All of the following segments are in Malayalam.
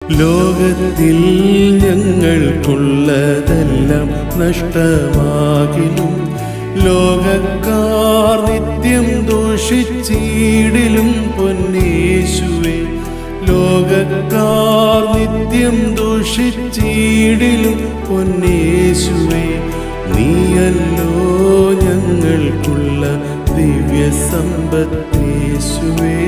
ലോകത്തിൽ ഞങ്ങൾക്കുള്ളതെല്ലാം നഷ്ടമാകിലും ലോകക്കാർ നിത്യം ദൂഷിച്ചിടിലും പൊന്നേശുവേ ലോകക്കാർ നിത്യം ദൂഷിച്ചിടിലും പൊന്നേശുവേ നീയല്ലോ ഞങ്ങൾക്കുള്ള ദിവ്യ സമ്പത്തേശുവേ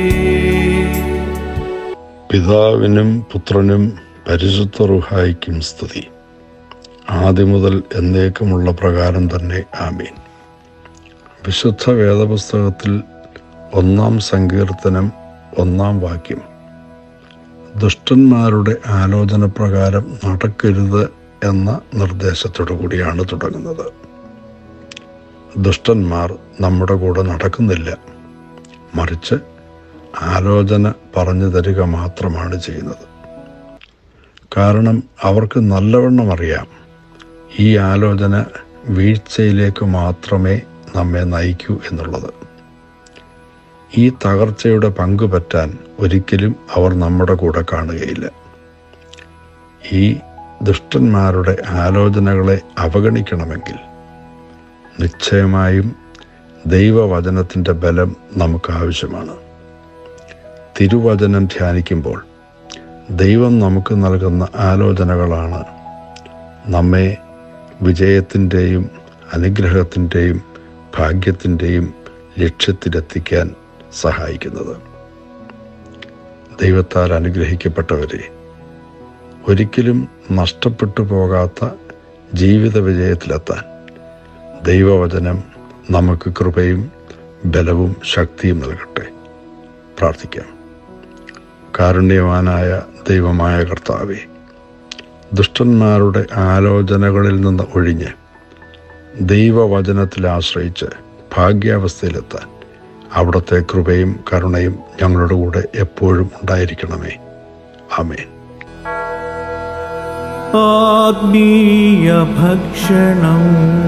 പിതാവിനും പുത്രനും പരിശുദ്ധ റുഹായിക്കും സ്തുതി ആദ്യം മുതൽ എന്നേക്കുമുള്ള പ്രകാരം തന്നെ ആമീൻ വിശുദ്ധ വേദപുസ്തകത്തിൽ ഒന്നാം സങ്കീർത്തനം ഒന്നാം വാക്യം ദുഷ്ടന്മാരുടെ ആലോചന പ്രകാരം നടക്കരുത് എന്ന നിർദ്ദേശത്തോടു കൂടിയാണ് തുടങ്ങുന്നത് ദുഷ്ടന്മാർ നമ്മുടെ കൂടെ നടക്കുന്നില്ല മറിച്ച് ആലോചന പറഞ്ഞു തരിക മാത്രമാണ് ചെയ്യുന്നത് കാരണം അവർക്ക് നല്ലവണ്ണം അറിയാം ഈ ആലോചന വീഴ്ചയിലേക്ക് മാത്രമേ നമ്മെ നയിക്കൂ എന്നുള്ളത് ഈ തകർച്ചയുടെ പങ്കു പറ്റാൻ ഒരിക്കലും അവർ നമ്മുടെ കൂടെ കാണുകയില്ല ഈ ദുഷ്ടന്മാരുടെ ആലോചനകളെ അവഗണിക്കണമെങ്കിൽ നിശ്ചയമായും ദൈവവചനത്തിൻ്റെ ബലം നമുക്ക് ആവശ്യമാണ് തിരുവചനം ധ്യാനിക്കുമ്പോൾ ദൈവം നമുക്ക് നൽകുന്ന ആലോചനകളാണ് നമ്മെ വിജയത്തിൻ്റെയും അനുഗ്രഹത്തിൻ്റെയും ഭാഗ്യത്തിൻ്റെയും ലക്ഷ്യത്തിലെത്തിക്കാൻ സഹായിക്കുന്നത് ദൈവത്താൽ അനുഗ്രഹിക്കപ്പെട്ടവരെ ഒരിക്കലും നഷ്ടപ്പെട്ടു പോകാത്ത ജീവിത വിജയത്തിലെത്താൻ ദൈവവചനം നമുക്ക് കൃപയും ബലവും ശക്തിയും നൽകട്ടെ പ്രാർത്ഥിക്കാം കാരുണ്യവാനായ ദൈവമായ കർത്താവെ ദുഷ്ടന്മാരുടെ ആലോചനകളിൽ നിന്ന് ഒഴിഞ്ഞ് ദൈവവചനത്തിൽ ആശ്രയിച്ച് ഭാഗ്യാവസ്ഥയിലെത്താൻ അവിടുത്തെ കൃപയും കരുണയും ഞങ്ങളുടെ കൂടെ എപ്പോഴും ഉണ്ടായിരിക്കണമേ ആമേൻ ആത്മീയ ഭക്ഷണം